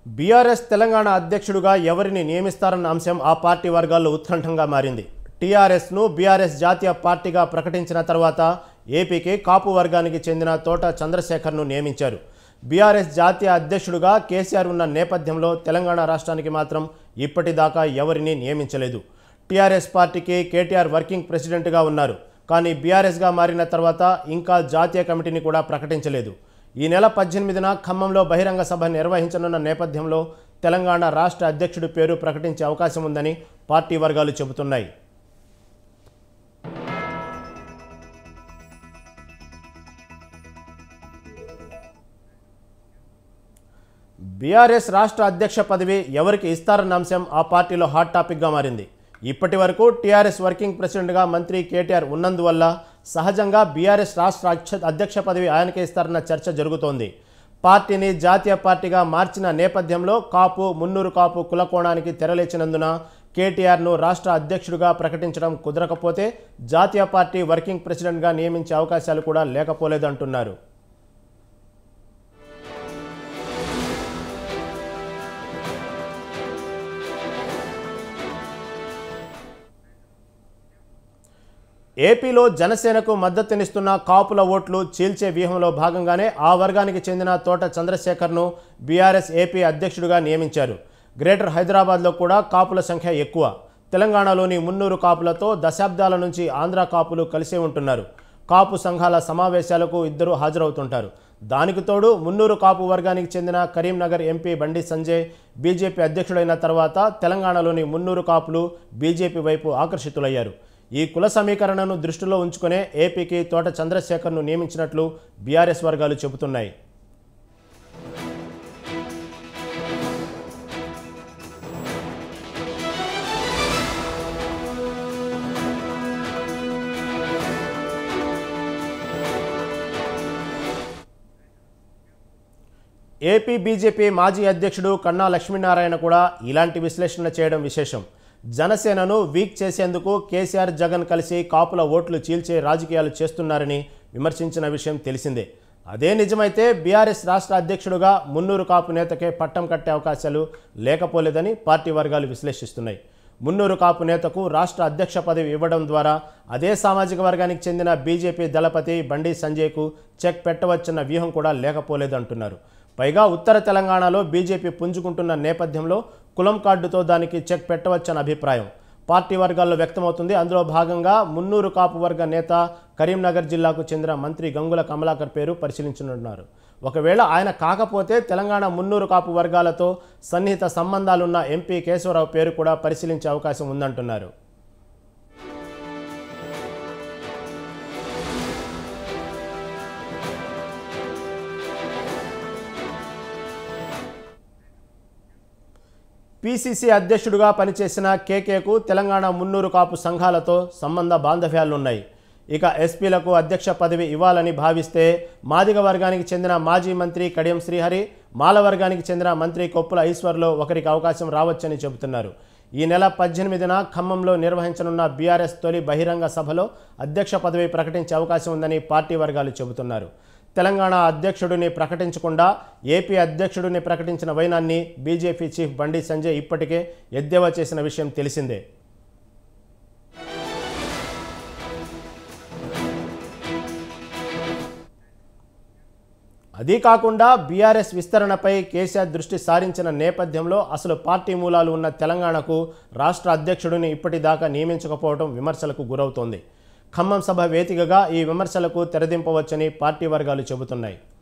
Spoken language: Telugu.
బీఆర్ఎస్ తెలంగాణ అధ్యక్షుడిగా ఎవరిని నియమిస్తారన్న అంశం ఆ పార్టీ వర్గాల్లో ఉత్కంఠంగా మారింది టీఆర్ఎస్ను బీఆర్ఎస్ జాతీయ పార్టీగా ప్రకటించిన తర్వాత ఏపీకి కాపు వర్గానికి చెందిన తోట చంద్రశేఖర్ను నియమించారు బీఆర్ఎస్ జాతీయ అధ్యక్షుడిగా కేసీఆర్ ఉన్న నేపథ్యంలో తెలంగాణ రాష్ట్రానికి మాత్రం ఇప్పటిదాకా ఎవరిని నియమించలేదు టీఆర్ఎస్ పార్టీకి కేటీఆర్ వర్కింగ్ ప్రెసిడెంట్గా ఉన్నారు కానీ బీఆర్ఎస్గా మారిన తర్వాత ఇంకా జాతీయ కమిటీని కూడా ప్రకటించలేదు ఈ నెల పద్దెనిమిదిన ఖమ్మంలో బహిరంగ సభ నిర్వహించనున్న నేపథ్యంలో తెలంగాణ రాష్ట్ర అధ్యక్షుడి పేరు ప్రకటించే అవకాశం ఉందని పార్టీ వర్గాలు చెబుతున్నాయి బీఆర్ఎస్ రాష్ట్ర అధ్యక్ష పదవి ఎవరికి ఇస్తారన్న అంశం ఆ పార్టీలో హాట్ టాపిక్గా మారింది ఇప్పటి వరకు టీఆర్ఎస్ వర్కింగ్ ప్రెసిడెంట్గా మంత్రి కేటీఆర్ ఉన్నందువల్ల సహజంగా బీఆర్ఎస్ రాష్ట్ర అక్ష- అధ్యక్ష పదవి ఆయనకే ఇస్తారన్న చర్చ జరుగుతోంది పార్టీని జాతీయ పార్టీగా మార్చిన నేపథ్యంలో కాపు మున్నూరు కాపు కులకోణానికి తెరలేచినందున కేటీఆర్ను రాష్ట్ర అధ్యక్షుడిగా ప్రకటించడం కుదరకపోతే జాతీయ పార్టీ వర్కింగ్ ప్రెసిడెంట్గా నియమించే అవకాశాలు కూడా లేకపోలేదంటున్నారు ఏపీలో జనసేనకు మద్దతునిస్తున్న కాపుల ఓట్లు చీల్చే వ్యూహంలో భాగంగానే ఆ వర్గానికి చెందిన తోట చంద్రశేఖర్ను బీఆర్ఎస్ ఏపీ అధ్యక్షుడిగా నియమించారు గ్రేటర్ హైదరాబాద్లో కూడా కాపుల సంఖ్య ఎక్కువ తెలంగాణలోని మున్నూరు కాపులతో దశాబ్దాల నుంచి ఆంధ్ర కాపులు కలిసే ఉంటున్నారు కాపు సంఘాల సమావేశాలకు ఇద్దరు హాజరవుతుంటారు దానికి తోడు మున్నూరు కాపు వర్గానికి చెందిన కరీంనగర్ ఎంపీ బండి సంజయ్ బీజేపీ అధ్యక్షుడైన తర్వాత తెలంగాణలోని మున్నూరు కాపులు బీజేపీ వైపు ఆకర్షితులయ్యారు ఈ కుల సమీకరణను దృష్టిలో ఉంచుకునే ఏపీకి తోట చంద్రశేఖర్ను నియమించినట్లు బీఆర్ఎస్ వర్గాలు చెబుతున్నాయి ఏపీ బీజేపీ మాజీ అధ్యక్షుడు కన్నా లక్ష్మీనారాయణ కూడా ఇలాంటి విశ్లేషణ చేయడం విశేషం జనసేనను వీక్ చేసేందుకు కేసీఆర్ జగన్ కలిసి కాపుల ఓట్లు చీల్చే రాజకీయాలు చేస్తున్నారని విమర్శించిన విషయం తెలిసిందే అదే నిజమైతే బీఆర్ఎస్ రాష్ట్ర అధ్యక్షుడుగా మున్నూరు కాపు నేతకే పట్టం కట్టే అవకాశాలు లేకపోలేదని పార్టీ వర్గాలు విశ్లేషిస్తున్నాయి మున్నూరు కాపు నేతకు రాష్ట్ర అధ్యక్ష పదవి ఇవ్వడం ద్వారా అదే సామాజిక వర్గానికి చెందిన బీజేపీ దళపతి బండి సంజయ్కు చెక్ పెట్టవచ్చన్న వ్యూహం కూడా లేకపోలేదంటున్నారు పైగా ఉత్తర తెలంగాణలో బీజేపీ పుంజుకుంటున్న నేపథ్యంలో కులం కార్డుతో దానికి చెక్ పెట్టవచ్చన్న అభిప్రాయం పార్టీ వర్గాల్లో వ్యక్తమవుతుంది అందులో భాగంగా మున్నూరు కాపు వర్గ నేత కరీంనగర్ జిల్లాకు చెందిన మంత్రి గంగుల కమలాకర్ పేరు పరిశీలించనున్నారు ఒకవేళ ఆయన కాకపోతే తెలంగాణ మున్నూరు కాపు వర్గాలతో సన్నిహిత సంబంధాలున్న ఎంపీ కేశవరావు పేరు కూడా పరిశీలించే అవకాశం ఉందంటున్నారు పీసీసీ అధ్యక్షుడిగా పనిచేసిన కేకేకు తెలంగాణ మున్నూరు కాపు సంఘాలతో సంబంధ బాంధవ్యాలున్నాయి ఇక ఎస్పీలకు అధ్యక్ష పదవి ఇవ్వాలని భావిస్తే మాదిగ వర్గానికి చెందిన మాజీ మంత్రి కడియం శ్రీహరి మాల వర్గానికి చెందిన మంత్రి కొప్పుల ఈశ్వర్లో ఒకరికి అవకాశం రావచ్చని చెబుతున్నారు ఈ నెల పద్దెనిమిదిన ఖమ్మంలో నిర్వహించనున్న బీఆర్ఎస్ తొలి బహిరంగ సభలో అధ్యక్ష పదవి ప్రకటించే అవకాశం ఉందని పార్టీ వర్గాలు చెబుతున్నారు తెలంగాణ అధ్యక్షుడిని ప్రకటించకుండా ఏపీ అధ్యక్షుడిని ప్రకటించిన వైనాన్ని బీజేపీ చీఫ్ బండి సంజయ్ ఇప్పటికే ఎద్దేవా చేసిన విషయం తెలిసిందే అదీ కాకుండా బీఆర్ఎస్ విస్తరణపై కేసీఆర్ దృష్టి సారించిన నేపథ్యంలో అసలు పార్టీ మూలాలు ఉన్న తెలంగాణకు రాష్ట్ర అధ్యక్షుడిని ఇప్పటిదాకా నియమించకపోవడం విమర్శలకు గురవుతోంది ఖమ్మం సభ వేదికగా ఈ విమర్శలకు తెరదింపవచ్చని పార్టీ వర్గాలు చెబుతున్నాయి